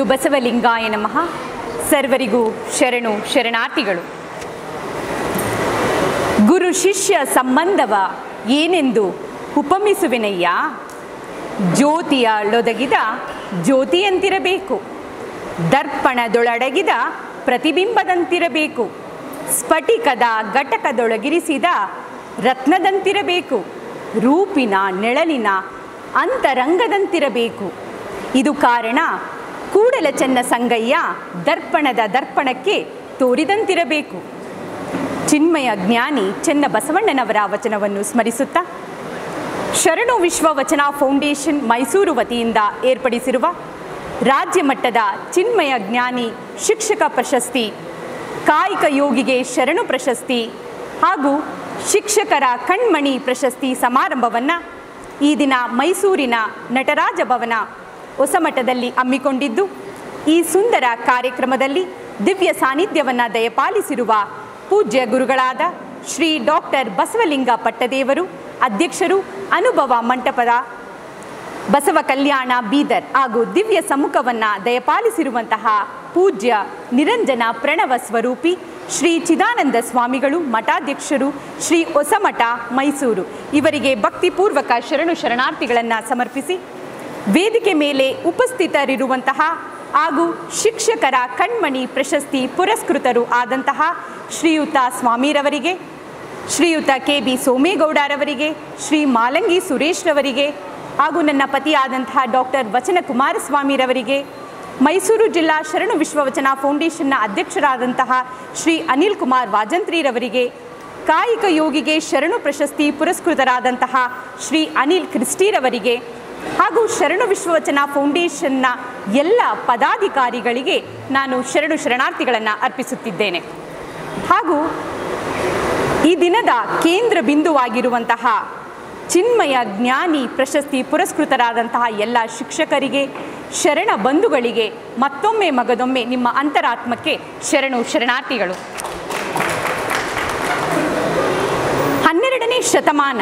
ಬಸವಲಿಂಗಾಯ ನಮಃ ಸರ್ವರಿಗೂ ಶರಣು ಶರಣಾರ್ಥಿಗಳು ಗುರು ಶಿಷ್ಯ ಸಂಬಂಧವ ಏನೆಂದು ಉಪಮಿಸುವೆನಯ್ಯ ಜ್ಯೋತಿಯಳೊದಗಿದ ಜ್ಯೋತಿಯಂತಿರಬೇಕು ದರ್ಪಣದೊಳಡಗಿದ ಪ್ರತಿಬಿಂಬದಂತಿರಬೇಕು ಸ್ಫಟಿಕದ ಘಟಕದೊಳಗಿರಿಸಿದ ರತ್ನದಂತಿರಬೇಕು ರೂಪಿನ ನೆಳಲಿನ ಅಂತರಂಗದಂತಿರಬೇಕು ಇದು ಕಾರಣ ಕೂಡಲ ಚೆನ್ನ ಸಂಗಯ್ಯ ದರ್ಪಣದ ದರ್ಪಣಕ್ಕೆ ತೋರಿದಂತಿರಬೇಕು ಚಿನ್ಮಯ ಜ್ಞಾನಿ ಚೆನ್ನ ಬಸವಣ್ಣನವರ ವಚನವನ್ನು ಸ್ಮರಿಸುತ್ತಾ ಶರಣು ವಿಶ್ವ ವಚನ ಫೌಂಡೇಶನ್ ಮೈಸೂರು ವತಿಯಿಂದ ಏರ್ಪಡಿಸಿರುವ ರಾಜ್ಯ ಮಟ್ಟದ ಚಿನ್ಮಯ ಜ್ಞಾನಿ ಶಿಕ್ಷಕ ಪ್ರಶಸ್ತಿ ಕಾಯಿಕ ಯೋಗಿಗೆ ಶರಣು ಪ್ರಶಸ್ತಿ ಹಾಗೂ ಶಿಕ್ಷಕರ ಕಣ್ಮಣಿ ಪ್ರಶಸ್ತಿ ಸಮಾರಂಭವನ್ನು ಈ ದಿನ ಮೈಸೂರಿನ ನಟರಾಜ ಭವನ ಹೊಸಮಠದಲ್ಲಿ ಹಮ್ಮಿಕೊಂಡಿದ್ದು ಈ ಸುಂದರ ಕಾರ್ಯಕ್ರಮದಲ್ಲಿ ದಿವ್ಯ ಸಾನ್ನಿಧ್ಯವನ್ನು ದಯಪಾಲಿಸಿರುವ ಪೂಜ್ಯ ಗುರುಗಳಾದ ಶ್ರೀ ಡಾಕ್ಟರ್ ಬಸವಲಿಂಗ ಪಟ್ಟದೇವರು ಅಧ್ಯಕ್ಷರು ಅನುಭವ ಮಂಟಪದ ಬಸವ ಕಲ್ಯಾಣ ಬೀದರ್ ಹಾಗೂ ದಿವ್ಯ ಸಮ್ಮುಖವನ್ನು ದಯಪಾಲಿಸಿರುವಂತಹ ಪೂಜ್ಯ ನಿರಂಜನ ಪ್ರಣವ ಸ್ವರೂಪಿ ಶ್ರೀ ಚಿದಾನಂದ ಸ್ವಾಮಿಗಳು ಮಠಾಧ್ಯಕ್ಷರು ಶ್ರೀ ಹೊಸಮಠ ಮೈಸೂರು ಇವರಿಗೆ ಭಕ್ತಿಪೂರ್ವಕ ಶರಣು ಶರಣಾರ್ಥಿಗಳನ್ನು ಸಮರ್ಪಿಸಿ ವೇದಿಕೆ ಮೇಲೆ ಉಪಸ್ಥಿತರಿರುವಂತಹ ಹಾಗೂ ಶಿಕ್ಷಕರ ಕಣ್ಮಣಿ ಪ್ರಶಸ್ತಿ ಪುರಸ್ಕೃತರು ಆದಂತಹ ಶ್ರೀಯುತ ಸ್ವಾಮಿರವರಿಗೆ ಶ್ರೀಯುತ ಕೆ ಬಿ ಸೋಮೇಗೌಡರವರಿಗೆ ಶ್ರೀ ಮಾಲಂಗಿ ಸುರೇಶ್ ರವರಿಗೆ ಹಾಗೂ ನನ್ನ ಪತಿಯಾದಂತಹ ಡಾಕ್ಟರ್ ವಚನ ಕುಮಾರಸ್ವಾಮಿರವರಿಗೆ ಮೈಸೂರು ಜಿಲ್ಲಾ ಶರಣು ವಿಶ್ವವಚನ ಫೌಂಡೇಶನ್ನ ಅಧ್ಯಕ್ಷರಾದಂತಹ ಶ್ರೀ ಅನಿಲ್ ಕುಮಾರ್ ವಾಜಂತ್ರಿರವರಿಗೆ ಕಾಯಿಕ ಯೋಗಿಗೆ ಶರಣು ಪ್ರಶಸ್ತಿ ಪುರಸ್ಕೃತರಾದಂತಹ ಶ್ರೀ ಅನಿಲ್ ಕ್ರಿಸ್ಟಿರವರಿಗೆ ಹಾಗೂ ಶರಣು ವಿಶ್ವವಚನ ಫೌಂಡೇಶನ್ನ ಎಲ್ಲ ಪದಾಧಿಕಾರಿಗಳಿಗೆ ನಾನು ಶರಣು ಶರಣಾರ್ಥಿಗಳನ್ನು ಅರ್ಪಿಸುತ್ತಿದ್ದೇನೆ ಹಾಗೂ ಈ ದಿನದ ಕೇಂದ್ರ ಬಿಂದುವಾಗಿರುವಂತಹ ಚಿನ್ಮಯ ಜ್ಞಾನಿ ಪ್ರಶಸ್ತಿ ಪುರಸ್ಕೃತರಾದಂತಹ ಎಲ್ಲ ಶಿಕ್ಷಕರಿಗೆ ಶರಣ ಬಂಧುಗಳಿಗೆ ಮತ್ತೊಮ್ಮೆ ಮಗದೊಮ್ಮೆ ನಿಮ್ಮ ಅಂತರಾತ್ಮಕ್ಕೆ ಶರಣು ಶರಣಾರ್ಥಿಗಳು ಹನ್ನೆರಡನೇ ಶತಮಾನ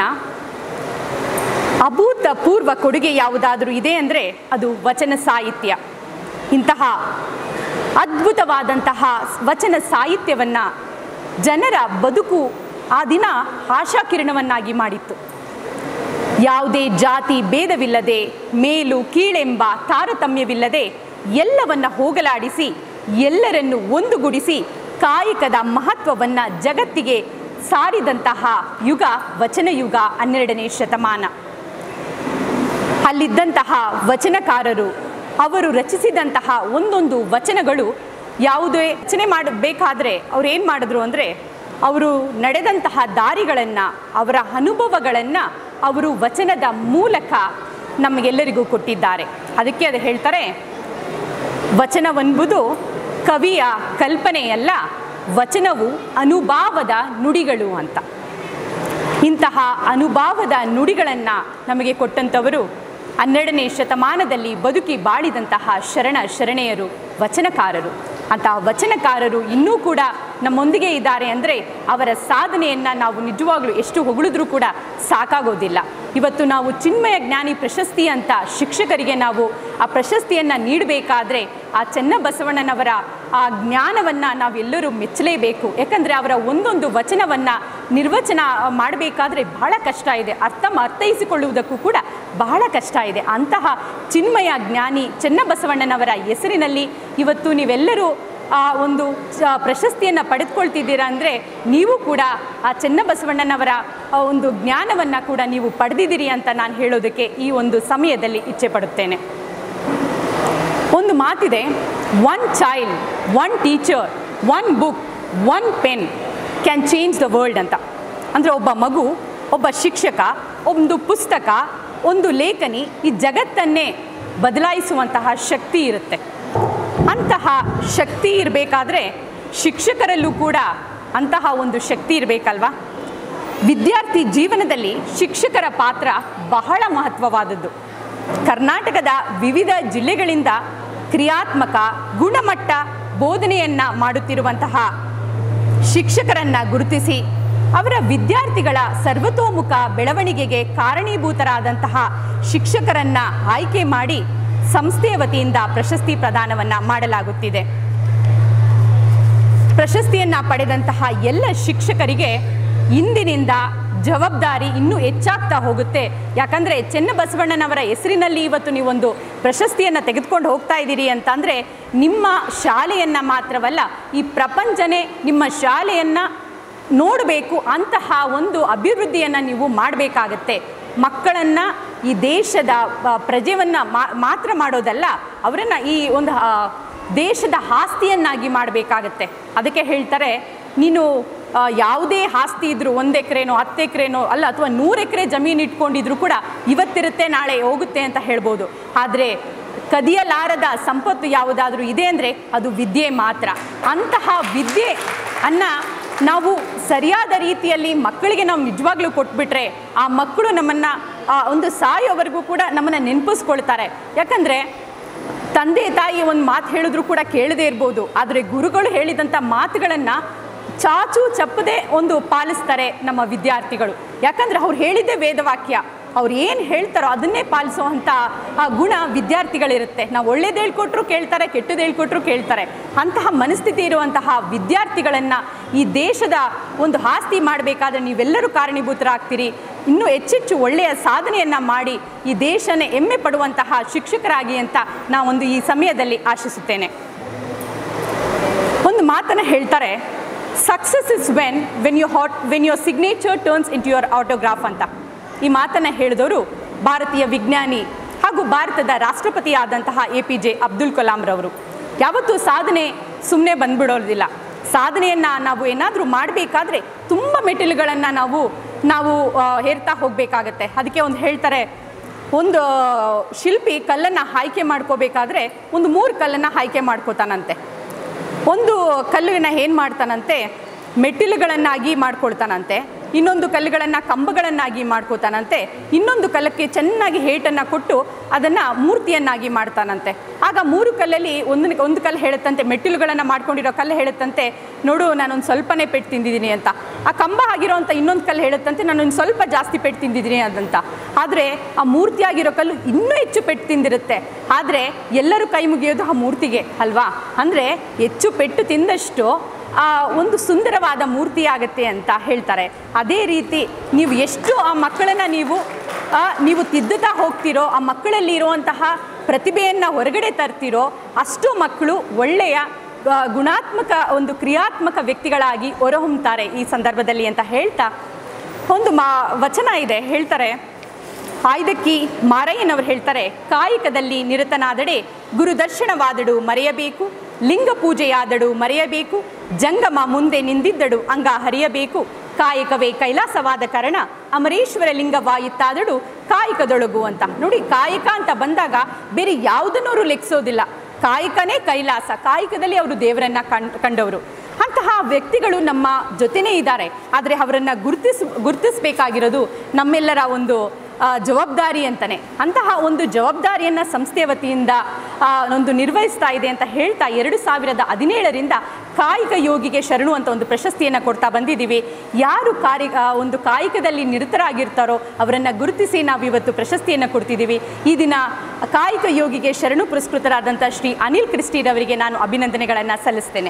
ಅಭೂತಪೂರ್ವ ಕೊಡುಗೆ ಯಾವುದಾದರೂ ಇದೆ ಅಂದರೆ ಅದು ವಚನ ಸಾಹಿತ್ಯ ಇಂತಹ ಅದ್ಭುತವಾದಂತಹ ವಚನ ಸಾಹಿತ್ಯವನ್ನು ಜನರ ಬದುಕು ಆ ದಿನ ಆಶಾಕಿರಣವನ್ನಾಗಿ ಮಾಡಿತ್ತು ಯಾವುದೇ ಜಾತಿ ಭೇದವಿಲ್ಲದೆ ಮೇಲು ಕೀಳೆಂಬ ತಾರತಮ್ಯವಿಲ್ಲದೆ ಎಲ್ಲವನ್ನ ಹೋಗಲಾಡಿಸಿ ಎಲ್ಲರನ್ನು ಒಂದುಗೂಡಿಸಿ ಕಾಯಕದ ಮಹತ್ವವನ್ನು ಜಗತ್ತಿಗೆ ಸಾರಿದಂತಹ ಯುಗ ವಚನ ಯುಗ ಹನ್ನೆರಡನೇ ಶತಮಾನ ಅಲ್ಲಿದ್ದಂತಹ ವಚನಕಾರರು ಅವರು ರಚಿಸಿದಂತಹ ಒಂದೊಂದು ವಚನಗಳು ಯಾವುದೇ ರಚನೆ ಮಾಡಬೇಕಾದ್ರೆ ಅವ್ರು ಏನು ಮಾಡಿದ್ರು ಅಂದರೆ ಅವರು ನಡೆದಂತಹ ದಾರಿಗಳನ್ನು ಅವರ ಅನುಭವಗಳನ್ನು ಅವರು ವಚನದ ಮೂಲಕ ನಮಗೆಲ್ಲರಿಗೂ ಕೊಟ್ಟಿದ್ದಾರೆ ಅದಕ್ಕೆ ಅದು ಹೇಳ್ತಾರೆ ವಚನವೆಂಬುದು ಕವಿಯ ಕಲ್ಪನೆಯಲ್ಲ ವಚನವು ಅನುಭಾವದ ನುಡಿಗಳು ಅಂತ ಇಂತಹ ಅನುಭಾವದ ನುಡಿಗಳನ್ನು ನಮಗೆ ಕೊಟ್ಟಂಥವರು ಹನ್ನೆರಡನೇ ಶತಮಾನದಲ್ಲಿ ಬದುಕಿ ಬಾಳಿದಂತಹ ಶರಣ ಶರಣೆಯರು ವಚನಕಾರರು ಅಂತಹ ವಚನಕಾರರು ಇನ್ನೂ ಕೂಡ ನಮ್ಮೊಂದಿಗೆ ಇದ್ದಾರೆ ಅಂದರೆ ಅವರ ಸಾಧನೆಯನ್ನು ನಾವು ನಿಜವಾಗ್ಲೂ ಎಷ್ಟು ಹೊಗಳಿದ್ರೂ ಕೂಡ ಸಾಕಾಗೋದಿಲ್ಲ ಇವತ್ತು ನಾವು ಚಿನ್ಮಯ ಜ್ಞಾನಿ ಪ್ರಶಸ್ತಿ ಅಂತ ಶಿಕ್ಷಕರಿಗೆ ನಾವು ಆ ಪ್ರಶಸ್ತಿಯನ್ನು ನೀಡಬೇಕಾದ್ರೆ ಆ ಚೆನ್ನಬಸವಣ್ಣನವರ ಆ ಜ್ಞಾನವನ್ನು ನಾವೆಲ್ಲರೂ ಮೆಚ್ಚಲೇಬೇಕು ಯಾಕಂದರೆ ಅವರ ಒಂದೊಂದು ವಚನವನ್ನು ನಿರ್ವಚನ ಮಾಡಬೇಕಾದ್ರೆ ಬಹಳ ಕಷ್ಟ ಇದೆ ಅರ್ಥ ಅರ್ಥೈಸಿಕೊಳ್ಳುವುದಕ್ಕೂ ಕೂಡ ಬಹಳ ಕಷ್ಟ ಇದೆ ಅಂತಹ ಚಿನ್ಮಯ ಜ್ಞಾನಿ ಚೆನ್ನಬಸವಣ್ಣನವರ ಹೆಸರಿನಲ್ಲಿ ಇವತ್ತು ನೀವೆಲ್ಲರೂ ಆ ಒಂದು ಚ- ಪ್ರಶಸ್ತಿಯನ್ನು ಪಡೆದುಕೊಳ್ತಿದ್ದೀರಾ ಅಂದರೆ ನೀವು ಕೂಡ ಆ ಚೆನ್ನಬಸವಣ್ಣನವರ ಆ ಒಂದು ಜ್ಞಾನವನ್ನು ಕೂಡ ನೀವು ಪಡೆದಿದ್ದೀರಿ ಅಂತ ನಾನು ಹೇಳೋದಕ್ಕೆ ಈ ಒಂದು ಸಮಯದಲ್ಲಿ ಇಚ್ಛೆ ಪಡುತ್ತೇನೆ ಒಂದು ಮಾತಿದೆ one child one teacher one book one pen can change the world ಅಂತ ಅಂದರೆ ಒಬ್ಬ ಮಗು ಒಬ್ಬ ಶಿಕ್ಷಕ ಒಂದು ಪುಸ್ತಕ ಒಂದು ಲೇಖನಿ ಈ ಜಗತ್ತನ್ನೇ ಬದಲಾಯಿಸುವಂತಹ ಶಕ್ತಿ ಇರುತ್ತೆ ಅಂತಹ ಶಕ್ತಿ ಇರಬೇಕಾದ್ರೆ ಶಿಕ್ಷಕರಲ್ಲೂ ಕೂಡ ಅಂತಹ ಒಂದು ಶಕ್ತಿ ಇರಬೇಕಲ್ವಾ ವಿದ್ಯಾರ್ಥಿ ಜೀವನದಲ್ಲಿ ಶಿಕ್ಷಕರ ಪಾತ್ರ ಬಹಳ ಮಹತ್ವವಾದದ್ದು ಕರ್ನಾಟಕದ ವಿವಿಧ ಜಿಲ್ಲೆಗಳಿಂದ ಕ್ರಿಯಾತ್ಮಕ ಗುಣಮಟ್ಟ ಬೋಧನೆಯನ್ನ ಮಾಡುತ್ತಿರುವಂತಹ ಶಿಕ್ಷಕರನ್ನ ಗುರುತಿಸಿ ಅವರ ವಿದ್ಯಾರ್ಥಿಗಳ ಸರ್ವತೋಮುಖ ಬೆಳವಣಿಗೆಗೆ ಕಾರಣೀಭೂತರಾದಂತಹ ಶಿಕ್ಷಕರನ್ನ ಆಯ್ಕೆ ಮಾಡಿ ಸಂಸ್ಥೆಯ ವತಿಯಿಂದ ಪ್ರಶಸ್ತಿ ಪ್ರದಾನವನ್ನು ಮಾಡಲಾಗುತ್ತಿದೆ ಪ್ರಶಸ್ತಿಯನ್ನು ಪಡೆದಂತಹ ಎಲ್ಲ ಶಿಕ್ಷಕರಿಗೆ ಇಂದಿನಿಂದ ಜವಾಬ್ದಾರಿ ಇನ್ನೂ ಹೆಚ್ಚಾಗ್ತಾ ಹೋಗುತ್ತೆ ಯಾಕಂದರೆ ಚೆನ್ನಬಸವಣ್ಣನವರ ಹೆಸರಿನಲ್ಲಿ ಇವತ್ತು ನೀವೊಂದು ಪ್ರಶಸ್ತಿಯನ್ನು ತೆಗೆದುಕೊಂಡು ಹೋಗ್ತಾ ಇದ್ದೀರಿ ಅಂತಂದರೆ ನಿಮ್ಮ ಶಾಲೆಯನ್ನು ಮಾತ್ರವಲ್ಲ ಈ ಪ್ರಪಂಚನೇ ನಿಮ್ಮ ಶಾಲೆಯನ್ನು ನೋಡಬೇಕು ಅಂತಹ ಒಂದು ಅಭಿವೃದ್ಧಿಯನ್ನು ನೀವು ಮಾಡಬೇಕಾಗತ್ತೆ ಮಕ್ಕಳನ್ನು ಈ ದೇಶದ ಆ, ಪ್ರಜೆಯನ್ನು ಮಾ- ಮಾತ್ರ ಮಾಡೋದಲ್ಲ ಅವರನ್ನು ಈ ಒಂದು ಆ, ದೇಶದ ಆಸ್ತಿಯನ್ನಾಗಿ ಮಾಡಬೇಕಾಗತ್ತೆ ಅದಕ್ಕೆ ಹೇಳ್ತಾರೆ ನೀನು ಆ, ಯಾವುದೇ ಆಸ್ತಿ ಇದ್ರೂ ಒಂದು ಎಕರೆನೋ ಹತ್ತು ಎಕರೆನೋ ಅಲ್ಲ ಅಥವಾ ನೂರು ಎಕರೆ ಜಮೀನು ಇಟ್ಕೊಂಡಿದ್ರು ಕೂಡ ಇವತ್ತಿರುತ್ತೆ ನಾಳೆ ಹೋಗುತ್ತೆ ಅಂತ ಹೇಳ್ಬೋದು ಆದರೆ ಕದಿಯಲಾರದ ಸಂಪತ್ತು ಯಾವುದಾದ್ರೂ ಇದೆ ಅಂದರೆ ಅದು ವಿದ್ಯೆ ಮಾತ್ರ ಅಂತಹ ವಿದ್ಯೆ ಅನ್ನ ನಾವು ಸರಿಯಾದ ರೀತಿಯಲ್ಲಿ ಮಕ್ಕಳಿಗೆ ನಾವು ನಿಜವಾಗ್ಲೂ ಕೊಟ್ಬಿಟ್ರೆ ಆ ಮಕ್ಕಳು ನಮ್ಮನ್ನು ಒಂದು ಸಾಯೋವರೆಗೂ ಕೂಡ ನಮ್ಮನ್ನು ನೆನಪಿಸ್ಕೊಳ್ತಾರೆ ಯಾಕಂದರೆ ತಂದೆ ತಾಯಿ ಒಂದು ಮಾತು ಹೇಳಿದ್ರು ಕೂಡ ಕೇಳದೇ ಇರ್ಬೋದು ಆದರೆ ಗುರುಗಳು ಹೇಳಿದಂಥ ಮಾತುಗಳನ್ನು ಚಾಚು ಚಪ್ಪದೆ ಒಂದು ಪಾಲಿಸ್ತಾರೆ ನಮ್ಮ ವಿದ್ಯಾರ್ಥಿಗಳು ಯಾಕಂದರೆ ಅವ್ರು ಹೇಳಿದ್ದೇ ವೇದವಾಕ್ಯ ಅವ್ರು ಏನು ಹೇಳ್ತಾರೋ ಅದನ್ನೇ ಪಾಲಿಸುವಂಥ ಆ ಗುಣ ವಿದ್ಯಾರ್ಥಿಗಳಿರುತ್ತೆ ನಾವು ಒಳ್ಳೇದು ಹೇಳ್ಕೊಟ್ರು ಕೇಳ್ತಾರೆ ಕೆಟ್ಟದ್ದು ಹೇಳ್ಕೊಟ್ರು ಕೇಳ್ತಾರೆ ಅಂತಹ ಮನಸ್ಥಿತಿ ಇರುವಂತಹ ವಿದ್ಯಾರ್ಥಿಗಳನ್ನು ಈ ದೇಶದ ಒಂದು ಆಸ್ತಿ ಮಾಡಬೇಕಾದ್ರೆ ನೀವೆಲ್ಲರೂ ಕಾರಣೀಭೂತರಾಗ್ತೀರಿ ಇನ್ನೂ ಹೆಚ್ಚೆಚ್ಚು ಒಳ್ಳೆಯ ಸಾಧನೆಯನ್ನು ಮಾಡಿ ಈ ದೇಶನೇ ಹೆಮ್ಮೆ ಪಡುವಂತಹ ಶಿಕ್ಷಕರಾಗಿ ಅಂತ ನಾವೊಂದು ಈ ಸಮಯದಲ್ಲಿ ಆಶಿಸುತ್ತೇನೆ ಒಂದು ಮಾತನ್ನು ಹೇಳ್ತಾರೆ success is when when you hot when your signature turns into your autograph ಅಂತ ಈ ಮಾತನ್ನು ಹೇಳಿದವರು ಭಾರತೀಯ ವಿಜ್ಞಾನಿ ಹಾಗೂ ಭಾರತದ ರಾಷ್ಟ್ರಪತಿಯಾದಂತಹ ಎ ಪಿ ಜೆ ಅಬ್ದುಲ್ ಕಲಾಂರವರು ಯಾವತ್ತೂ ಸಾಧನೆ ಸುಮ್ಮನೆ ಬಂದ್ಬಿಡೋದಿಲ್ಲ ಸಾಧನೆಯನ್ನು ನಾವು ಏನಾದರೂ ಮಾಡಬೇಕಾದ್ರೆ ತುಂಬ ಮೆಟ್ಟಿಲುಗಳನ್ನು ನಾವು ನಾವು ಆ, ಹೇರ್ತಾ ಹೋಗಬೇಕಾಗತ್ತೆ ಅದಕ್ಕೆ ಒಂದು ಹೇಳ್ತಾರೆ ಒಂದು ಶಿಲ್ಪಿ ಕಲ್ಲನ್ನು ಆಯ್ಕೆ ಮಾಡ್ಕೋಬೇಕಾದ್ರೆ ಒಂದು ಮೂರು ಕಲ್ಲನ್ನು ಆಯ್ಕೆ ಮಾಡ್ಕೋತಾನಂತೆ ಒಂದು ಕಲ್ಲುವಿನ ಏನು ಮಾಡ್ತಾನಂತೆ ಮೆಟ್ಟಿಲುಗಳನ್ನಾಗಿ ಮಾಡ್ಕೊಳ್ತಾನಂತೆ ಇನ್ನೊಂದು ಕಲ್ಲುಗಳನ್ನು ಕಂಬಗಳನ್ನಾಗಿ ಮಾಡ್ಕೋತಾನಂತೆ ಇನ್ನೊಂದು ಕಲ್ಲಕ್ಕೆ ಚೆನ್ನಾಗಿ ಹೇಟನ್ನು ಕೊಟ್ಟು ಅದನ್ನು ಮೂರ್ತಿಯನ್ನಾಗಿ ಮಾಡ್ತಾನಂತೆ ಆಗ ಮೂರು ಕಲ್ಲಲ್ಲಿ ಒಂದು ಒಂದು ಕಲ್ಲು ಹೇಳುತ್ತಂತೆ ಮೆಟ್ಟಿಲುಗಳನ್ನು ಮಾಡ್ಕೊಂಡಿರೋ ಕಲ್ಲು ಹೇಳುತ್ತಂತೆ ನೋಡು ನಾನೊಂದು ಸ್ವಲ್ಪನೇ ಪೆಟ್ಟು ತಿಂದಿದ್ದೀನಿ ಅಂತ ಆ ಕಂಬ ಆಗಿರೋಂಥ ಇನ್ನೊಂದು ಕಲ್ಲು ಹೇಳುತ್ತಂತೆ ನಾನೊಂದು ಸ್ವಲ್ಪ ಜಾಸ್ತಿ ಪೆಟ್ಟು ತಿಂದಿದ್ದೀನಿ ಅದಂತ ಆದರೆ ಆ ಮೂರ್ತಿಯಾಗಿರೋ ಕಲ್ಲು ಇನ್ನೂ ಹೆಚ್ಚು ಪೆಟ್ಟು ತಿಂದಿರುತ್ತೆ ಆದರೆ ಎಲ್ಲರೂ ಕೈ ಮುಗಿಯೋದು ಆ ಮೂರ್ತಿಗೆ ಅಲ್ವಾ ಅಂದರೆ ಹೆಚ್ಚು ಪೆಟ್ಟು ತಿಂದಷ್ಟು ಆ ಒಂದು ಸುಂದರವಾದ ಮೂರ್ತಿ ಆಗುತ್ತೆ ಅಂತ ಹೇಳ್ತಾರೆ ಅದೇ ರೀತಿ ನೀವು ಎಷ್ಟು ಆ ಮಕ್ಕಳನ್ನು ನೀವು ಆ, ನೀವು ತಿದ್ದುತ್ತಾ ಹೋಗ್ತಿರೋ ಆ ಮಕ್ಕಳಲ್ಲಿ ಇರುವಂತಹ ಪ್ರತಿಭೆಯನ್ನು ಹೊರಗಡೆ ತರ್ತಿರೋ ಅಷ್ಟು ಮಕ್ಕಳು ಒಳ್ಳೆಯ ಆ, ಗುಣಾತ್ಮಕ ಒಂದು ಕ್ರಿಯಾತ್ಮಕ ವ್ಯಕ್ತಿಗಳಾಗಿ ಹೊರಹೊಮ್ಮುತ್ತಾರೆ ಈ ಸಂದರ್ಭದಲ್ಲಿ ಅಂತ ಹೇಳ್ತಾ ಒಂದು ಮಾ ವಚನ ಇದೆ ಹೇಳ್ತಾರೆ ಆಯ್ದಕ್ಕಿ ಮಾರಯ್ಯನವರು ಹೇಳ್ತಾರೆ ಕಾಯಕದಲ್ಲಿ ನಿರತನಾದಡೆ ಗುರುದರ್ಶನವಾದಡು ಮರೆಯಬೇಕು ಲಿಂಗ ಪೂಜೆಯಾದಡು ಮರೆಯಬೇಕು ಜಂಗಮ ಮುಂದೆ ನಿಂದಿದ್ದಡು ಅಂಗ ಹರಿಯಬೇಕು ಕಾಯಕವೇ ಕೈಲಾಸವಾದ ಕಾರಣ ಅಮರೇಶ್ವರ ಲಿಂಗವಾಯಿತಾದಡು ಕಾಯಕದೊಳಗು ಅಂತ ನೋಡಿ ಕಾಯಕ ಅಂತ ಬಂದಾಗ ಬೇರೆ ಯಾವುದನ್ನೂ ಅವರು ಲೆಕ್ಕಿಸೋದಿಲ್ಲ ಕಾಯಕನೇ ಕೈಲಾಸ ಕಾಯಕದಲ್ಲಿ ಅವರು ದೇವರನ್ನ ಕಣ್ ಕಂಡವರು ಅಂತಹ ವ್ಯಕ್ತಿಗಳು ನಮ್ಮ ಜೊತೆನೇ ಇದ್ದಾರೆ ಆದರೆ ಅವರನ್ನು ಗುರುತಿಸ್ ಗುರುತಿಸಬೇಕಾಗಿರೋದು ನಮ್ಮೆಲ್ಲರ ಒಂದು ಆ, ಜವಾಬ್ದಾರಿ ಅಂತಲೇ ಅಂತಹ ಒಂದು ಜವಾಬ್ದಾರಿಯನ್ನು ಸಂಸ್ಥೆಯ ವತಿಯಿಂದ ಆ, ಒಂದು ನಿರ್ವಹಿಸ್ತಾ ಇದೆ ಅಂತ ಹೇಳ್ತಾ ಎರಡು ಸಾವಿರದ ಹದಿನೇಳರಿಂದ ಕಾಯಿಕ ಯೋಗಿಗೆ ಶರಣು ಅಂತ ಒಂದು ಪ್ರಶಸ್ತಿಯನ್ನು ಕೊಡ್ತಾ ಬಂದಿದ್ದೀವಿ ಯಾರು ಕಾರ್ಯ ಆ, ಒಂದು ಕಾಯಕದಲ್ಲಿ ನಿರತರಾಗಿರ್ತಾರೋ ಅವರನ್ನು ಗುರುತಿಸಿ ನಾವು ಇವತ್ತು ಪ್ರಶಸ್ತಿಯನ್ನು ಕೊಡ್ತಿದ್ದೀವಿ ಈ ದಿನ ಕಾಯಿಕ ಯೋಗಿಗೆ ಶರಣು ಪುರಸ್ಕೃತರಾದಂಥ ಶ್ರೀ ಅನಿಲ್ ಕ್ರಿಸ್ಟಿರವರಿಗೆ ನಾನು ಅಭಿನಂದನೆಗಳನ್ನು ಸಲ್ಲಿಸ್ತೇನೆ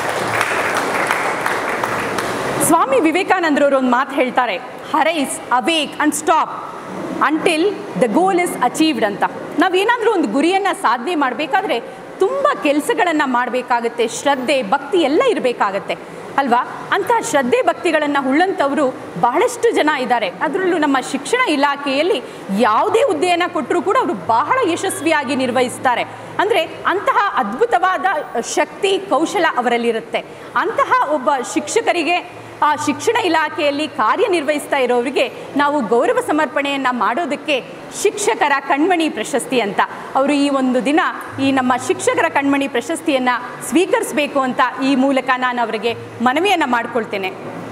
ಸ್ವಾಮಿ ವಿವೇಕಾನಂದರವರು ಒಂದು ಮಾತು ಹೇಳ್ತಾರೆ arise awake and stop until the goal is achieved ಅಂತ ನಾವೇನಾದರೂ ಒಂದು ಗುರಿಯನ್ನು ಸಾಧನೆ ಮಾಡಬೇಕಾದ್ರೆ ತುಂಬ ಕೆಲಸಗಳನ್ನು ಮಾಡಬೇಕಾಗತ್ತೆ ಶ್ರದ್ಧೆ ಭಕ್ತಿ ಎಲ್ಲ ಇರಬೇಕಾಗತ್ತೆ ಅಲ್ವಾ ಅಂತಹ ಶ್ರದ್ಧೆ ಭಕ್ತಿಗಳನ್ನು ಉಳ್ಳಂಥವರು ಬಹಳಷ್ಟು ಜನ ಇದ್ದಾರೆ ಅದರಲ್ಲೂ ನಮ್ಮ ಶಿಕ್ಷಣ ಇಲಾಖೆಯಲ್ಲಿ ಯಾವುದೇ ಹುದ್ದೆಯನ್ನು ಕೊಟ್ಟರೂ ಕೂಡ ಅವರು ಬಹಳ ಯಶಸ್ವಿಯಾಗಿ ನಿರ್ವಹಿಸ್ತಾರೆ ಅಂದರೆ ಅಂತಹ ಅದ್ಭುತವಾದ ಶಕ್ತಿ ಕೌಶಲ ಅವರಲ್ಲಿರುತ್ತೆ ಅಂತಹ ಒಬ್ಬ ಶಿಕ್ಷಕರಿಗೆ ಆ ಶಿಕ್ಷಣ ಇಲಾಖೆಯಲ್ಲಿ ಕಾರ್ಯನಿರ್ವಹಿಸ್ತಾ ಇರೋರಿಗೆ ನಾವು ಗೌರವ ಸಮರ್ಪಣೆಯನ್ನು ಮಾಡೋದಕ್ಕೆ ಶಿಕ್ಷಕರ ಕಣ್ಮಣಿ ಪ್ರಶಸ್ತಿ ಅಂತ ಅವರು ಈ ಒಂದು ದಿನ ಈ ನಮ್ಮ ಶಿಕ್ಷಕರ ಕಣ್ಮಣಿ ಪ್ರಶಸ್ತಿಯನ್ನು ಸ್ವೀಕರಿಸಬೇಕು ಅಂತ ಈ ಮೂಲಕ ನಾನು ಅವರಿಗೆ ಮನವಿಯನ್ನು ಮಾಡಿಕೊಳ್ತೇನೆ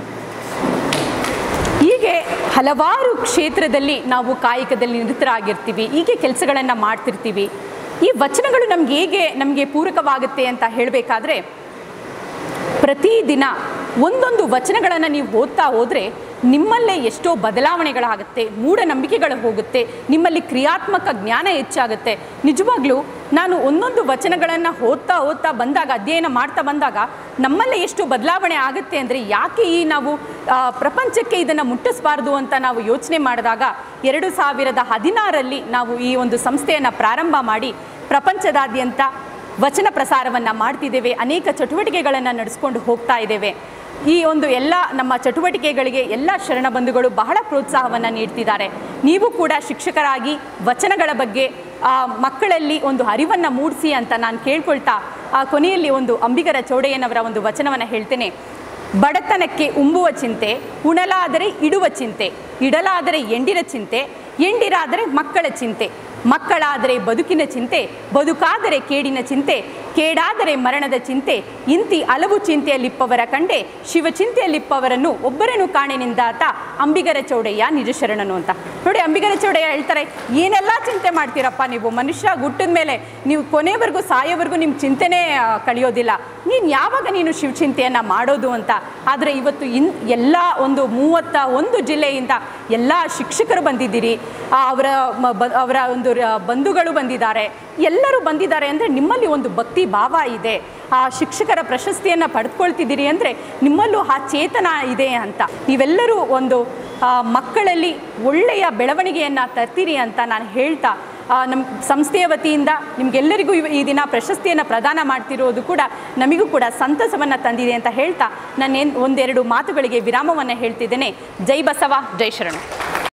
ಹೀಗೆ ಹಲವಾರು ಕ್ಷೇತ್ರದಲ್ಲಿ ನಾವು ಕಾಯಕದಲ್ಲಿ ನಿರತರಾಗಿರ್ತೀವಿ ಹೀಗೆ ಕೆಲಸಗಳನ್ನು ಮಾಡ್ತಿರ್ತೀವಿ ಈ ವಚನಗಳು ನಮ್ಗೆ ಹೇಗೆ ನಮಗೆ ಪೂರಕವಾಗುತ್ತೆ ಅಂತ ಹೇಳಬೇಕಾದ್ರೆ ಪ್ರತಿದಿನ ಒಂದೊಂದು ವಚನಗಳನ್ನು ನೀವು ಓದ್ತಾ ಹೋದರೆ ನಿಮ್ಮಲ್ಲೇ ಎಷ್ಟೋ ಬದಲಾವಣೆಗಳಾಗುತ್ತೆ ಮೂಢನಂಬಿಕೆಗಳು ಹೋಗುತ್ತೆ ನಿಮ್ಮಲ್ಲಿ ಕ್ರಿಯಾತ್ಮಕ ಜ್ಞಾನ ಹೆಚ್ಚಾಗುತ್ತೆ ನಿಜವಾಗ್ಲೂ ನಾನು ಒಂದೊಂದು ವಚನಗಳನ್ನು ಓದ್ತಾ ಓದ್ತಾ ಬಂದಾಗ ಅಧ್ಯಯನ ಮಾಡ್ತಾ ಬಂದಾಗ ನಮ್ಮಲ್ಲೇ ಎಷ್ಟು ಬದಲಾವಣೆ ಆಗುತ್ತೆ ಅಂದರೆ ಯಾಕೆ ಈ ನಾವು ಆ, ಪ್ರಪಂಚಕ್ಕೆ ಇದನ್ನು ಮುಟ್ಟಿಸಬಾರ್ದು ಅಂತ ನಾವು ಯೋಚನೆ ಮಾಡಿದಾಗ ಎರಡು ಸಾವಿರದ ಹದಿನಾರರಲ್ಲಿ ನಾವು ಈ ಒಂದು ಸಂಸ್ಥೆಯನ್ನು ಪ್ರಾರಂಭ ಮಾಡಿ ಪ್ರಪಂಚದಾದ್ಯಂತ ವಚನ ಪ್ರಸಾರವನ್ನು ಮಾಡ್ತಿದ್ದೇವೆ ಅನೇಕ ಚಟುವಟಿಕೆಗಳನ್ನು ನಡೆಸ್ಕೊಂಡು ಹೋಗ್ತಾ ಇದ್ದೇವೆ ಈ ಒಂದು ಎಲ್ಲ ನಮ್ಮ ಚಟುವಟಿಕೆಗಳಿಗೆ ಎಲ್ಲ ಶರಣ ಬಂಧುಗಳು ಬಹಳ ಪ್ರೋತ್ಸಾಹವನ್ನು ನೀಡ್ತಿದ್ದಾರೆ ನೀವು ಕೂಡ ಶಿಕ್ಷಕರಾಗಿ ವಚನಗಳ ಬಗ್ಗೆ ಆ, ಮಕ್ಕಳಲ್ಲಿ ಒಂದು ಅರಿವನ್ನು ಮೂಡಿಸಿ ಅಂತ ನಾನು ಕೇಳ್ಕೊಳ್ತಾ ಆ ಕೊನೆಯಲ್ಲಿ ಒಂದು ಅಂಬಿಗರ ಚೌಡಯ್ಯನವರ ಒಂದು ವಚನವನ್ನು ಹೇಳ್ತೇನೆ ಬಡತನಕ್ಕೆ ಉಂಬುವ ಚಿಂತೆ ಉಣಲಾದರೆ ಇಡುವ ಚಿಂತೆ ಇಡಲಾದರೆ ಎಂಡಿನ ಚಿಂತೆ ಎಂಡಿರಾದರೆ ಮಕ್ಕಳ ಚಿಂತೆ ಮಕ್ಕಳಾದರೆ ಬದುಕಿನ ಚಿಂತೆ ಬದುಕಾದರೆ ಕೇಡಿನ ಚಿಂತೆ ಕೇಡಾದರೆ ಮರಣದ ಚಿಂತೆ ಇಂತಿ ಹಲವು ಚಿಂತೆಯಲ್ಲಿಪ್ಪವರ ಕಂಡೆ ಶಿವ ಚಿಂತೆಯಲ್ಲಿಪ್ಪವರನ್ನು ಒಬ್ಬರನ್ನು ಕಾಣೆನಿಂದಾತ ಅಂಬಿಗರ ಚೌಡಯ್ಯ ನಿಜ ಶರಣನು ಅಂತ ನೋಡಿ ಅಂಬಿಗರ ಚೌಡಯ್ಯ ಹೇಳ್ತಾರೆ ಏನೆಲ್ಲ ಚಿಂತೆ ಮಾಡ್ತೀರಪ್ಪ ನೀವು ಮನುಷ್ಯ ಹುಟ್ಟಿದ ಮೇಲೆ ನೀವು ಕೊನೆವರೆಗೂ ಸಾಯೋವರೆಗೂ ನಿಮ್ಮ ಚಿಂತೆನೇ ಆ, ಕಳೆಯೋದಿಲ್ಲ ನೀನು ಯಾವಾಗ ನೀನು ಶಿವ ಚಿಂತೆಯನ್ನು ಮಾಡೋದು ಅಂತ ಆದರೆ ಇವತ್ತು ಇನ್ ಎಲ್ಲ ಒಂದು ಮೂವತ್ತ ಒಂದು ಜಿಲ್ಲೆಯಿಂದ ಎಲ್ಲ ಶಿಕ್ಷಕರು ಬಂದಿದ್ದೀರಿ ಆ, ಅವರ ಮ- ಬ- ಅವರ ಒಂದು ರ- ಬಂಧುಗಳು ಬಂದಿದ್ದಾರೆ ಎಲ್ಲರೂ ಬಂದಿದ್ದಾರೆ ಅಂದರೆ ನಿಮ್ಮಲ್ಲಿ ಒಂದು ಭಕ್ತಿ ಭಾವ ಇದೆ ಆ ಶಿಕ್ಷಕರ ಪ್ರಶಸ್ತಿಯನ್ನು ಪಡೆದುಕೊಳ್ತಿದ್ದೀರಿ ಅಂದರೆ ನಿಮ್ಮಲ್ಲೂ ಆ ಚೇತನ ಇದೆ ಅಂತ ನೀವೆಲ್ಲರೂ ಒಂದು ಆ, ಮಕ್ಕಳಲ್ಲಿ ಒಳ್ಳೆಯ ಬೆಳವಣಿಗೆಯನ್ನು ತರ್ತೀರಿ ಅಂತ ನಾನು ಹೇಳ್ತಾ ಆ, ನಮ್ಮ ಸಂಸ್ಥೆಯ ವತಿಯಿಂದ ನಿಮಗೆಲ್ಲರಿಗೂ ಇವ- ಈ ದಿನ ಪ್ರಶಸ್ತಿಯನ್ನು ಪ್ರದಾನ ಮಾಡ್ತಿರೋದು ಕೂಡ ನಮಗೂ ಕೂಡ ಸಂತಸವನ್ನು ತಂದಿದೆ ಅಂತ ಹೇಳ್ತಾ ನಾನು ಒಂದೆರಡು ಮಾತುಗಳಿಗೆ ವಿರಾಮವನ್ನು ಹೇಳ್ತಿದ್ದೇನೆ ಜೈ ಬಸವ ಜೈ ಶರಣ